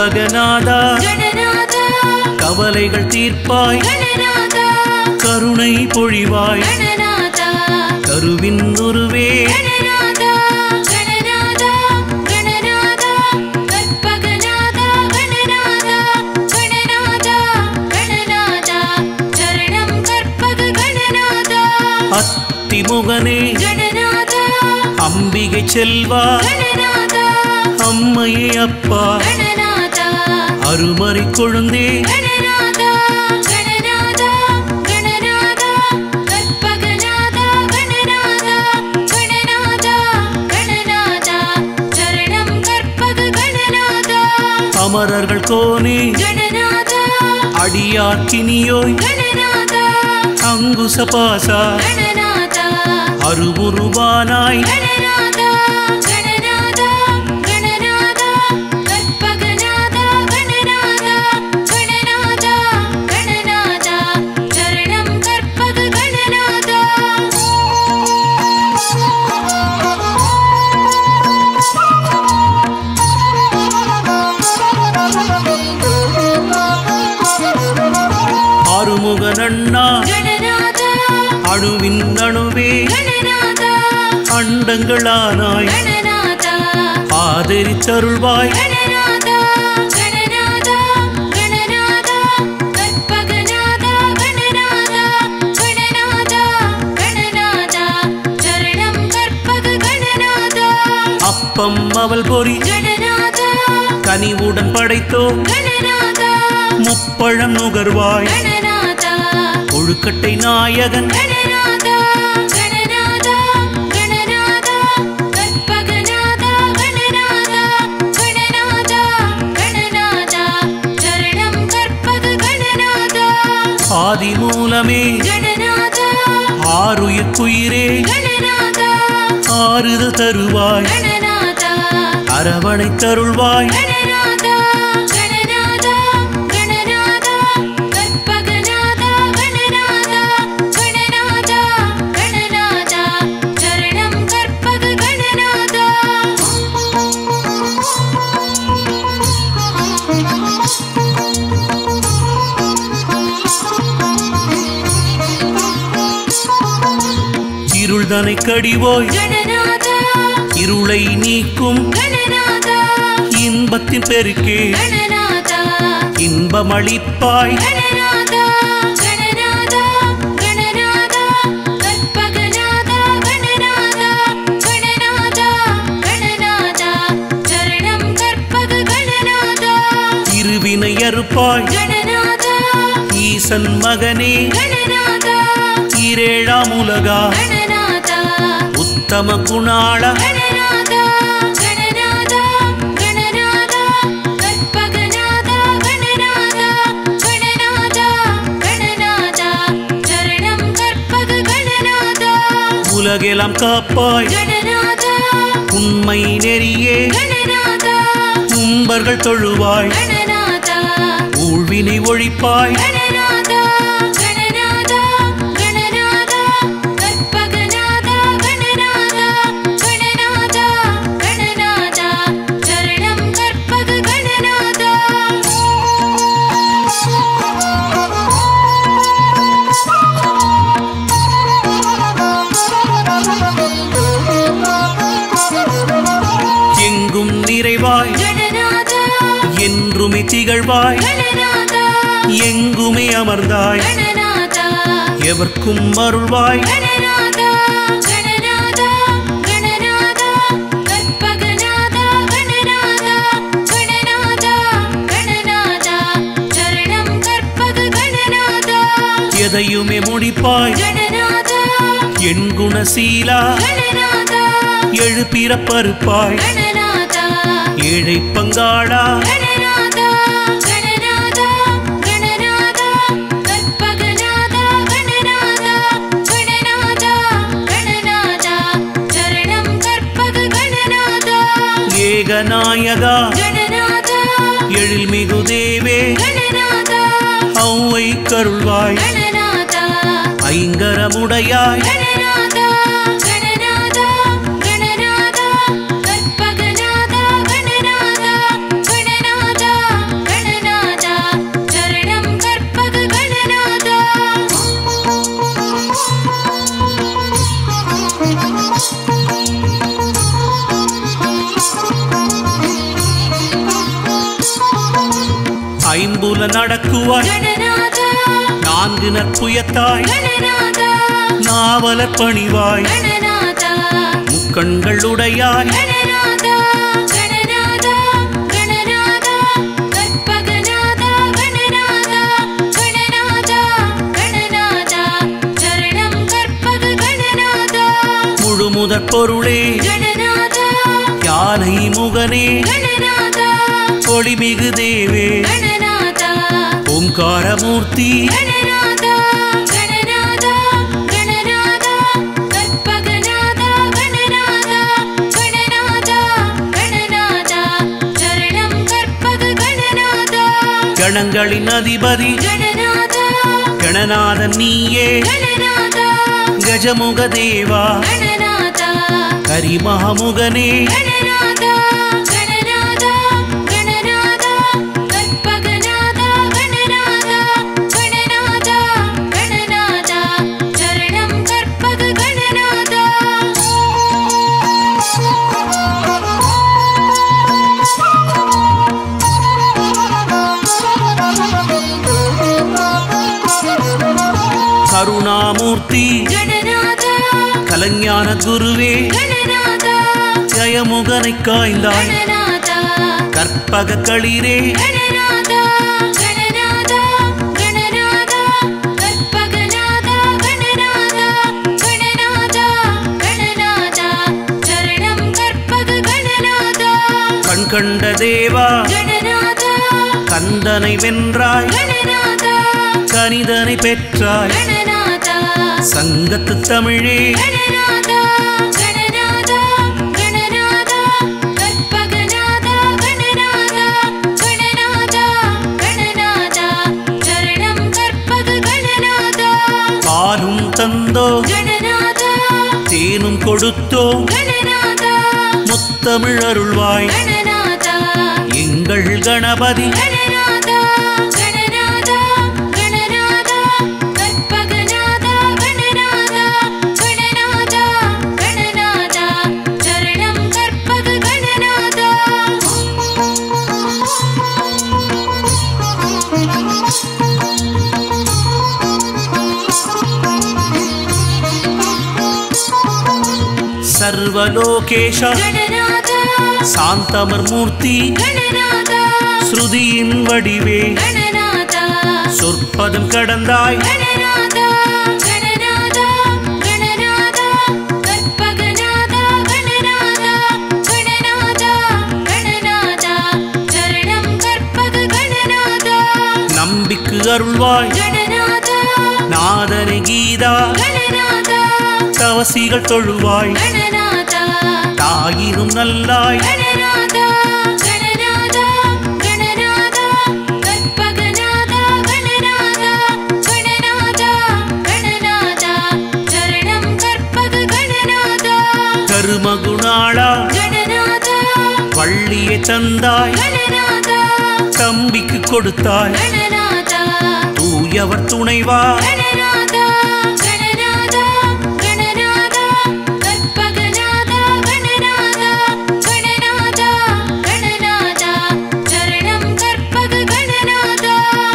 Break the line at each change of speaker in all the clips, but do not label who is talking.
கற்பகநாதா
கணநாதா
கவலைகள் தீர்ப்பாய்
கணநாதா
கருணை பொழிவாய்
கணநாதா
கருவின் உருவே
கணநாதா கணநாதா கணநாதா கற்பகநாதா கணநாதா கணநாதா கணநாதா சரணம் கற்பக கணநாதா
அத்திமுகனே
கணநாதா
அம்பிகை செல்வா
கணநாதா
அம்மையே அப்பா
கணநாதா
அருமறை கொழுந்தே
கணநாதா கணநாதா கணநாதா கற்பகநாதா கணநாதா கணநாதா கணநாதா சரணம் கற்பக கணநாதா
அமரர்கள் கோனே
கணநாதா
அடியாக்கினியோய்
கணநாதா
அங்குச பாசா
கணநாதா
அருவுருவானாய்
கணநாதா கணநாதா கணநாதா கற்பகநாதா கணநாதா கணநாதா கணநாதா சரணம் கற்பக கணநாதா
ஆறுமுக நன்னா
கணநாதா
அணுவின் அணுவே
கணநாதா
அண்டங்களானாய்
கணநாதா
ஆதரித்தருள்வாய்
கணநாதா கணநாதா கணநாதா கற்பகநாதா கணநாதா கணநாதா கணநாதா சரணம் கற்பக கணநாதா
அப்பம் அவள் பொறி
கணநாதா
கனிவுடன் படைத்தோ
கணநாதா
முப்பழம் நுகர்வாய்
கணநாதா
கொழுக்கட்டை நாயகன்
கணநாதா கணநாதா கணநாதா கற்பகநாதா கணநாதா கணநாதா கணநாதா சரணம் கற்பக கணநாதா
ஆதி மூலமே
கணநாதா
ஆறுயிர்க்குயிரே
கணநாதா
ஆறுதல் தருவாய்
கணநாதா
அரவணை தருள்வாய்
கணநாதா கணநாதா கணநாதா கற்பகநாதா கணநாதா கணநாதா கணநாதா சரணம் கற்பக கணநாதா
இருள்தனை கடிவோய்
கணநாதா
இருளை நீக்கும்
கணநாதா
இன்பத்தின் பெருக்கே
கணநாதா
இன்பமளிப்பாய்
கணநாதா கணநாதா கணநாதா கற்பகநாதா கணநாதா கணநாதா கணநாதா சரணம் கற்பக கணநாதா
இருவினை அறுப்பாய்
கணநாதா
ஈசன் மகனே
கணநாதா
ஈரேழாம் உலகா
கணநாதா
உத்தம குணாள
கணநாதா கணநாதா கணநாதா கற்பகநாதா கணநாதா கணநாதா கணநாதா சரணம் கற்பக கணநாதா
உலகெல்லாம் காப்பாய்
கணநாதா
உண்மை நெறியே
கணநாதா
உம்பர்கள் தொழுவாய்
கணநாதா
ஊழ்வினை ஒழிப்பாய்
கணநாதா கணநாதா கணநாதா கற்பகநாதா கணநாதா கணநாதா கணநாதா சரணம் கற்பக கணநாதா
எங்கும் நிறைவாய்
கணநாதா
என்றுமே திகழ்வாய்
கணநாதா
எங்குமே அமர்ந்தாய்
கணநாதா
எவர்க்கும் அருள்வாய்
கணநாதா கணநாதா கணநாதா கற்பகநாதா கணநாதா கணநாதா கணநாதா சரணம் கற்பக கணநாதா
எதையுமே முடிப்பாய்
கணநாதா
என் குணசீலா
கணநாதா
எழுப்பிறப்பறுப்பாய்
கணநாதா
ஏழை பங்காளா
கணநாதா கணநாதா கணநாதா கற்பகநாதா கணநாதா கணநாதா கணநாதா சரணம் கற்பக கணநாதா
ஏகநாயகா
கணநாதா
எழில்மிகு தேவே
கணநாதா
ஔவை கருள்வாய்
கணநாதா
ஐங்கரமுடையாய்
கணநாதா கணநாதா கணநாதா கற்பகநாதா கணநாதா கணநாதா
நடக்குவாய்
கணநாதா
நான்கு நற்புயத்தாய்
கணநாதா
நாவலர் பணிவாய்
கணநாதா
முக்கண்கள் உடையாய்
கணநாதா கணநாதா கணநாதா கற்பகநாதா கணநாதா கணநாதா கணநாதா சரணம் கற்பக கணநாதா
முழுமுதற் பொருளே
கணநாதா
யானை முகனே
கணநாதா
ஒளிமிகு தேவே
கணநாதா
ஓங்காரமூர்த்தி
கணநாதா கணநாதா கணநாதா கற்பகநாதா கணநாதா கணநாதா கணநாதா சரணம் கற்பக கணநாதா
கணங்களின் அதிபதி
கணநாதா
கணநாதன் நீயே
கணநாதா
கஜமுக தேவா
கணநாதா
கரிமகமுகனே
கணநாதா கணநாதா கணநாதா கற்பகநாதா கணநாதா கணநாதா கணநாதா சரணம் கற்பக கணநாதா
கருணாமூர்த்தி
கணநாதா
கலஞான குருவே
கணநாதா
ஜயமுகனை காய்ந்தாய்
கணநாதா
கற்பக களிரே
கணநாதா கணநாதா கணநாதா கற்பகநாதா கணநாதா கணநாதா கணநாதா சரணம் கற்பக கணநாதா
கண் கண்ட தேவா
கணநாதா
கந்தனை வென்றாய்
கணநாதா
கனிதனை பெற்றாய்
கணநாதா
சங்கத்து தமிழே
கணநாதா கணநாதா கணநாதா கற்பகநாதா கணநாதா கணநாதா கணநாதா சரணம் கற்பக கணநாதா
பாலும் தந்தோ
கணநாதா
தேனும் கொடுத்தோ
கணநாதா
முத்தமிழ் அருள்வாய்
கணநாதா
எங்கள் கணபதி
கணநாதா கணநாதா கணநாதா கற்பகநாதா கணநாதா கணநாதா கணநாதா சரணம் கற்பக கணநாதா
சர்வலோகேஷ
கணநாதா
சாந்தமர் மூர்த்தி
கணநாதா
ஸ்ருதியின் வடிவே
கணநாதா
சொற்பதம் கடந்தாய்
கணநாதா கணநாதா கணநாதா கற்பகநாதா கணநாதா கணநாதா கணநாதா சரணம் கற்பக கணநாதா
நம்பிக்கு அருள்வாய்
கணநாதா
நாதனை கீதா
கணநாதா
தவசிகள் தொழுவாய்
கணநாதா
தாயினும் நல்லாய்
கணநாதா கணநாதா கணநாதா கற்பகநாதா கணநாதா கணநாதா கணநாதா சரணம் கற்பக கணநாதா
கருமகுணாளா
கணநாதா
வள்ளியை தந்தாய்
கணநாதா
தம்பிக்கு கொடுத்தாய்
கணநாதா
தூயவர் துணைவா
கணநாதா கணநாதா கணநாதா கற்பகநாதா கணநாதா கணநாதா கணநாதா சரணம் கற்பக கணநாதா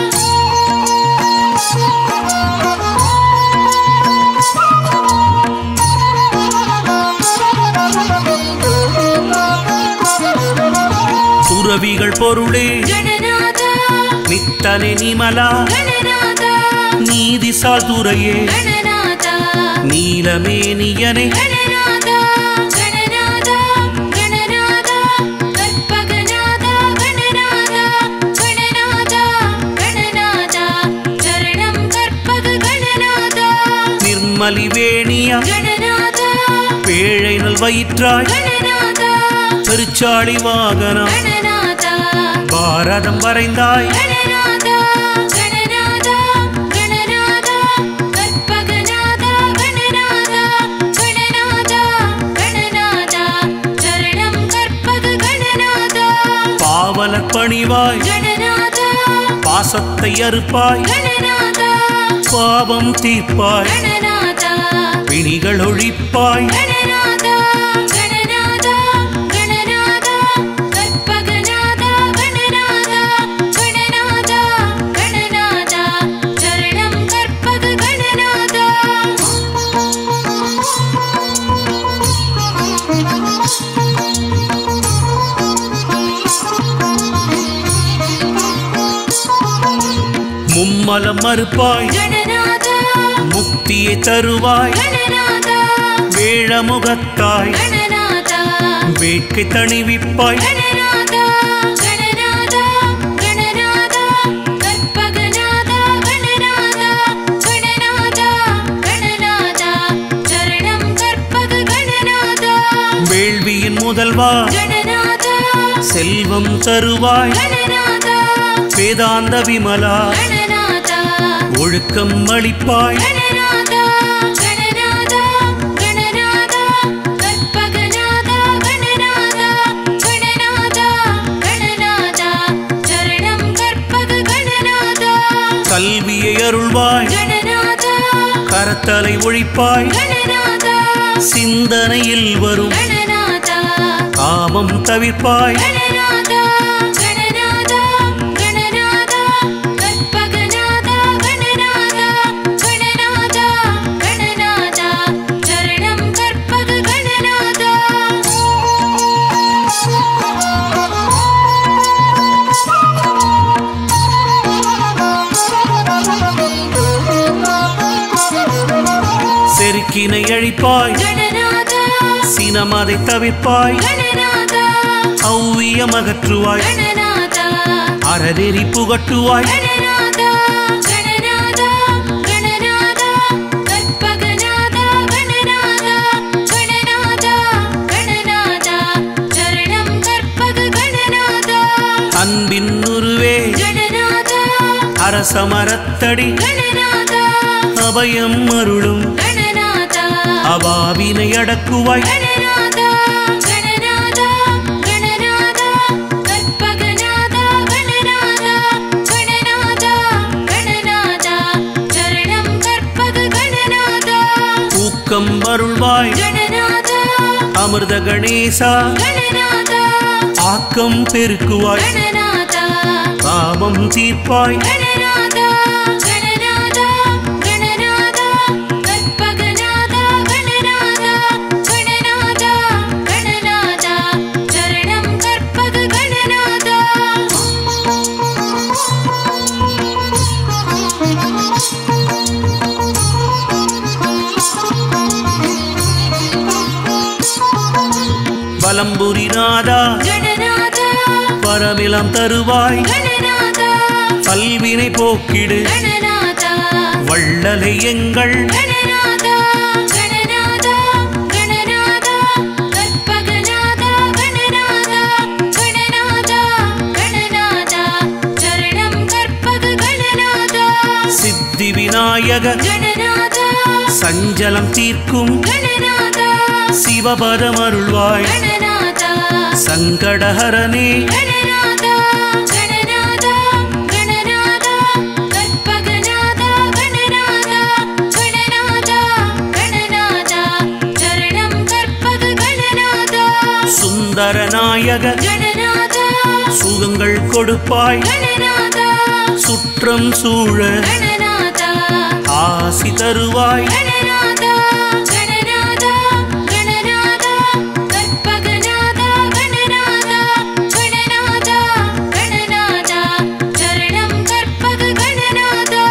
துறவிகள் பொருளே
கணநாதா
நித்தனை நிமலா
கணநாதா
நீதிசால் துறையே
கணநாதா
நீலமேனியனை
கணநாதா கணநாதா கணநாதா கற்பகநாதா கணநாதா கணநாதா கணநாதா சரணம் கற்பக கணநாதா
நிர்மலி வேணியா
கணநாதா
பேழை நல் வயிற்றாய்
கணநாதா
பெருச்சாளி வாகனா
கணநாதா
பாரதம் வரைந்தாய்
கணநாதா கணநாதா கணநாதா கற்பகநாதா கணநாதா கணநாதா கணநாதா சரணம் கற்பக கணநாதா
பாவலர் பணிவாய்
கணநாதா
பாசத்தை அறுப்பாய்
கணநாதா
பாவம் தீர்ப்பாய்
கணநாதா
பிணிகள் ஒழிப்பாய்
கணநாதா கணநாதா கணநாதா கற்பகநாதா கணநாதா கணநாதா
மும்மலம் மறுப்பாய்
கணநாதா
முக்தியை தருவாய்
கணநாதா
வேழமுகத்தாய்
கணநாதா
வேட்கை தணிவிப்பாய்
கணநாதா கணநாதா கணநாதா கற்பகநாதா கணநாதா கணநாதா கணநாதா சரணம் கற்பக கணநாதா
வேள்வியின் முதல்வா
கணநாதா
செல்வம் தருவாய்
கணநாதா
வேதாந்த விமலா
கணநாதா
ஒழுக்கம் அளிப்பாய்
கணநாதா கணநாதா கணநாதா கற்பகநாதா கணநாதா கணநாதா கணநாதா சரணம் கற்பக கணநாதா
கல்வியை அருள்வாய்
கணநாதா
கரத்தலை ஒழிப்பாய்
கணநாதா
சிந்தனையில் வரும்
கணநாதா
காமம் தவிர்ப்பாய்
கணநாதா கணநாதா கணநாதா கற்பகநாதா கணநாதா கணநாதா கணநாதா சரணம் கற்பக கணநாதா
செருக்கினை அழிப்பாய்
கணநாதா
சினமதை தவிர்ப்பாய்
கணநாதா
ஔவியம் அகற்றுவாய்
கணநாதா
அறநெறி புகட்டுவாய்
கணநாதா கணநாதா கணநாதா கற்பகநாதா கணநாதா கணநாதா கணநாதா சரணம் கற்பக கணநாதா
அன்பின் உருவே
கணநாதா
அரசமரத்தடி
கணநாதா
அபயம் அருளும்
கணநாதா
அவாவினை அடக்குவாய்
கணநாதா கணநாதா கணநாதா கற்பகநாதா கணநாதா கணநாதா கணநாதா சரணம் கற்பக கணநாதா
ஊக்கம் அருள்வாய்
கணநாதா
அமிர்த கணேசா
கணநாதா
ஆக்கம் பெருக்குவாய்
கணநாதா
காமம் தீர்ப்பாய்
கணநாதா கணநாதா கணநாதா கற்பகநாதா கணநாதா கணநாதா கணநாதா சரணம் கற்பக கணநாதா
வலம்புரிநாதா
கணநாதா
பரமிலம் தருவாய்
கணநாதா
பல்வினை போக்கிடு
கணநாதா
வள்ளலை எங்கள்
கணநாதா கணநாதா கணநாதா கற்பகநாதா கணநாதா கணநாதா கணநாதா சரணம் கற்பக கணநாதா
சித்தி விநாயக
கணநாதா
சஞ்சலம் தீர்க்கும்
கணநாதா
சிவபதம் அருள்வாய்
கணநாதா
சங்கடஹரனே
கணநாதா கணநாதா கணநாதா கற்பகநாதா கணநாதா கணநாதா கணநாதா சரணம் கற்பக கணநாதா
சுந்தரநாயக
கணநாதா
சுகங்கள் கொடுப்பாய்
கணநாதா
சுற்றம் சூழ
கணநாதா
ஆசி தருவாய்
கணநாதா கணநாதா கணநாதா கற்பகநாதா கணநாதா கணநாதா கணநாதா சரணம் கற்பக கணநாதா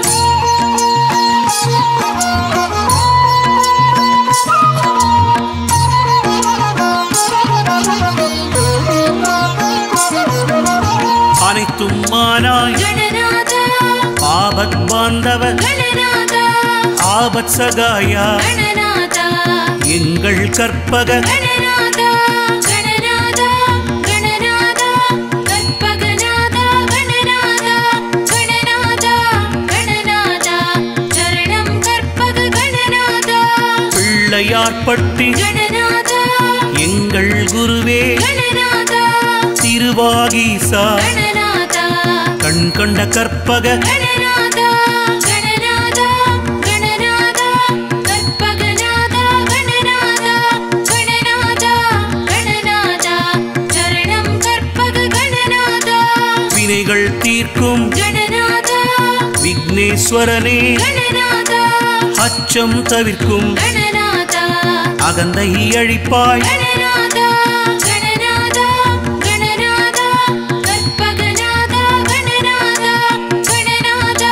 அனைத்தும் மானாய்
கணநாதா
ஆபத் பாந்தவ
கணநாதா
ஆபத் சகாயா
கணநாதா
எங்கள் கற்பக
கணநாதா கணநாதா கணநாதா கற்பகநாதா கணநாதா கணநாதா கணநாதா சரணம் கற்பக கணநாதா
பிள்ளையார்பட்டி
கணநாதா
எங்கள் குருவே
கணநாதா
திருவாகீசா
கணநாதா
கண் கண்ட கற்பக
கணநாதா கணநாதா கணநாதா கற்பகநாதா கணநாதா கணநாதா கணநாதா சரணம் கற்பக கணநாதா
வினைகள் தீர்க்கும்
கணநாதா
விக்னேஸ்வரனே
கணநாதா
அச்சம் தவிர்க்கும்
கணநாதா
அகந்தை அழிப்பாய்
கணநாதா கணநாதா கணநாதா கற்பகநாதா கணநாதா கணநாதா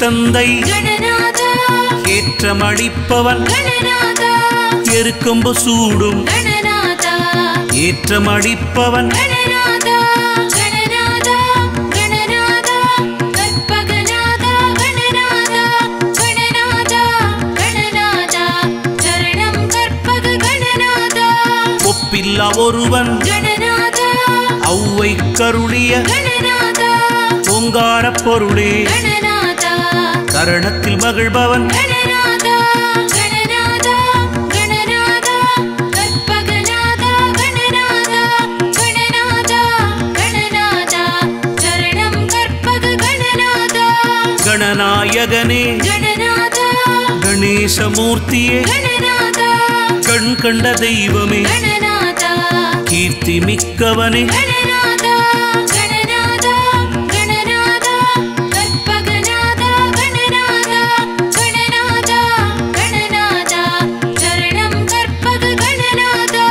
தந்தை
கணநாதா
ஏற்றமளிப்பவன்
கணநாதா
எருக்கொம்பு சூடும்
கணநாதா
ஏற்றமளிப்பவன்
கணநாதா கணநாதா கணநாதா கற்பகநாதா கணநாதா கணநாதா கணநாதா சரணம் கற்பக கணநாதா
ஒப்பில்லா ஒருவன்
கணநாதா
ஔவை கருளிய
கணநாதா
ஓங்காரப் பொருளே
கணநாதா
கரணத்தில் மகிழ்பவன்
கணநாதா கணநாதா கணநாதா கற்பகநாதா கணநாதா கணநாதா கணநாதா சரணம் கற்பக கணநாதா
கணநாயகனே
கணநாதா
கணேசமூர்த்தியே
கணநாதா
கண் கண்ட தெய்வமே
கணநாதா
கீர்த்தி மிக்கவனே
கணநாதா கணநாதா கணநாதா கற்பகநாதா கணநாதா கணநாதா கணநாதா சரணம் கற்பக கணநாதா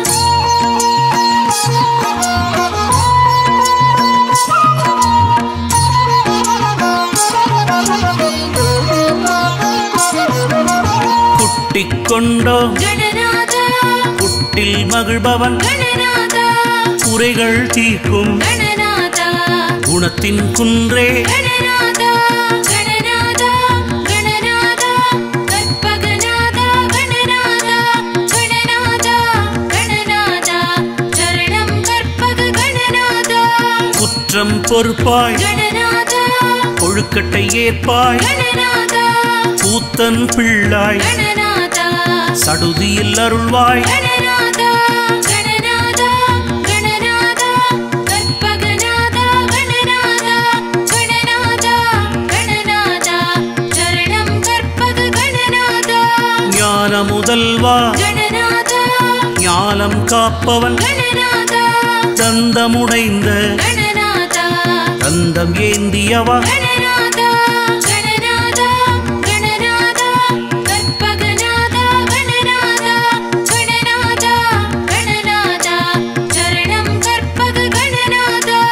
குட்டிக் கொண்டோ
கணநாதா
குட்டில் மகிழ்பவன்
கணநாதா
குறைகள் தீர்க்கும்
கணநாதா
குணத்தின் குன்றே
கணநாதா கணநாதா கணநாதா கற்பகநாதா கணநாதா கணநாதா கணநாதா சரணம் கற்பக கணநாதா
குற்றம் பொறுப்பாய்
கணநாதா
கொழுக்கட்டை ஏற்பாய்
கணநாதா
கூத்தன் பிள்ளாய்
கணநாதா
சடுதியில் அருள்வாய்
கணநாதா கணநாதா கணநாதா கற்பகநாதா கணநாதா கணநாதா கணநாதா சரணம் கற்பக கணநாதா
ஞான முதல்வா
கணநாதா
ஞானம் காப்பவன்
கணநாதா
தந்தமுடைந்த
கணநாதா
தந்தம் ஏந்தியவா
கணநாதா கணநாதா கணநாதா கற்பகநாதா கணநாதா கணநாதா கணநாதா சரணம் கற்பக கணநாதா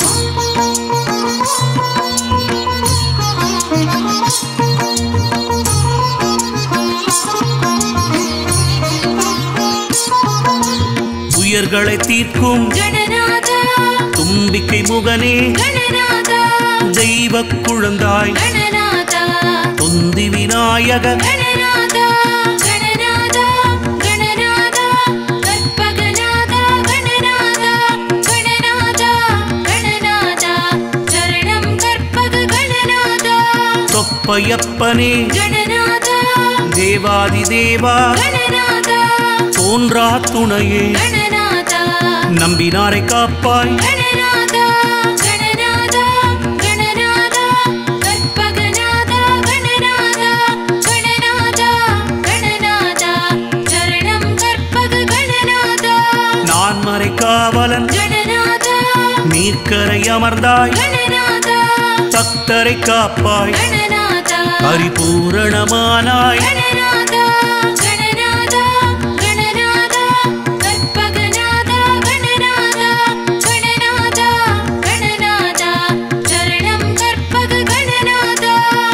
உயர்களை தீர்க்கும்
கணநாதா
தும்பிக்கை முகனே
கணநாதா
தெய்வ குழந்தாய்
கணநாதா
தொந்தி விநாயக
கணநாதா கணநாதா கணநாதா கற்பகநாதா கணநாதா கணநாதா கணநாதா சரணம் கற்பக கணநாதா
தொப்பையப்பனே
கணநாதா
தேவாதி தேவா
கணநாதா
தோன்றா துணையே
கணநாதா
நம்பினாரை காப்பாய்
கணநாதா கணநாதா கணநாதா கற்பகநாதா கணநாதா கணநாதா கணநாதா சரணம் கற்பக கணநாதா
நான் மறை காவலன்
கணநாதா
நீர்க்கரை அமர்ந்தாய்
கணநாதா
பக்தரை காப்பாய்
கணநாதா
பரிபூரணமானாய்
கணநாதா கணநாதா கணநாதா கற்பகநாதா கணநாதா கணநாதா கணநாதா சரணம் கற்பக கணநாதா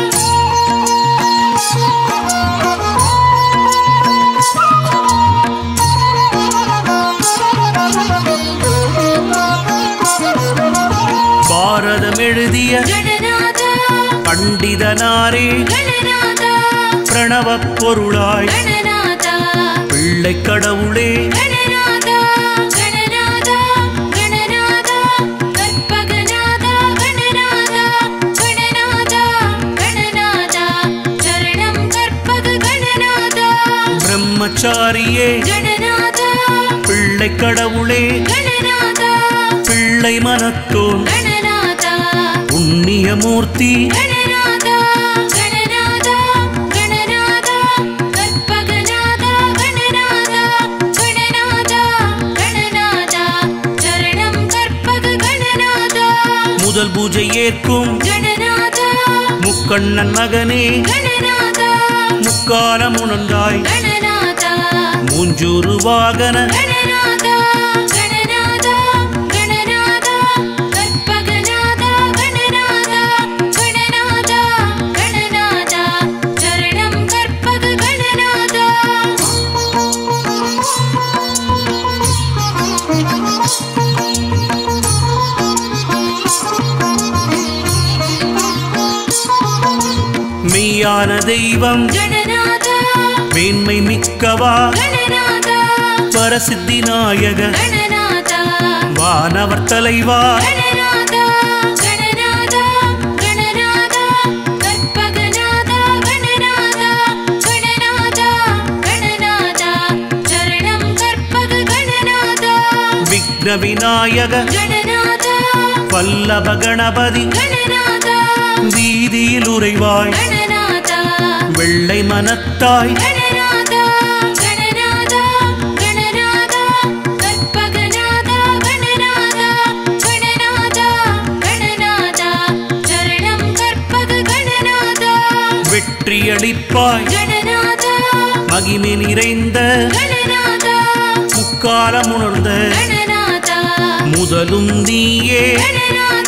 பாரதம் எழுதிய
கணநாதா
பண்டிதனாரே
கணநாதா
பிரணவ பொருளாய்
கணநாதா
பிள்ளை கடவுளே
கணநாதா கணநாதா கணநாதா கற்பகநாதா கணநாதா கணநாதா கணநாதா சரணம் கற்பக கணநாதா
பிரம்மச்சாரியே
கணநாதா
பிள்ளை கடவுளே
கணநாதா
பிள்ளை மனத்தோன்
கணநாதா
புண்ணியமூர்த்தி
கணநாதா கணநாதா கணநாதா கற்பகநாதா கணநாதா கணநாதா கணநாதா சரணம் கற்பக கணநாதா
முதல் பூஜை ஏற்கும்
கணநாதா
முக்கண்ணன் மகனே
கணநாதா
முக்காலம் உணர்ந்தாய்
கணநாதா
மூஞ்சூறு வாகன
கணநாதா கணநாதா கணநாதா கற்பகநாதா கணநாதா கணநாதா
உண்மையான தெய்வம்
கணநாதா
மேன்மை மிக்கவா
கணநாதா
பரசித்தி நாயக
கணநாதா
வானவர் தலைவா
கணநாதா கணநாதா கணநாதா கற்பகநாதா கணநாதா கணநாதா கணநாதா சரணம் கற்பக கணநாதா
விக்ன விநாயக
கணநாதா
வல்லப கணபதி
கணநாதா
வீதியில் உறைவாய்
கணநாதா
வெள்ளை மனத்தாய்
கணநாதா கணநாதா கணநாதா கற்பகநாதா கணநாதா கணநாதா கணநாதா சரணம் கற்பக கணநாதா
வெற்றியளிப்பாய்
கணநாதா
மகிமை நிறைந்த
கணநாதா
முக்காலம் உணர்ந்த
கணநாதா
முதலும் நீயே
கணநாதா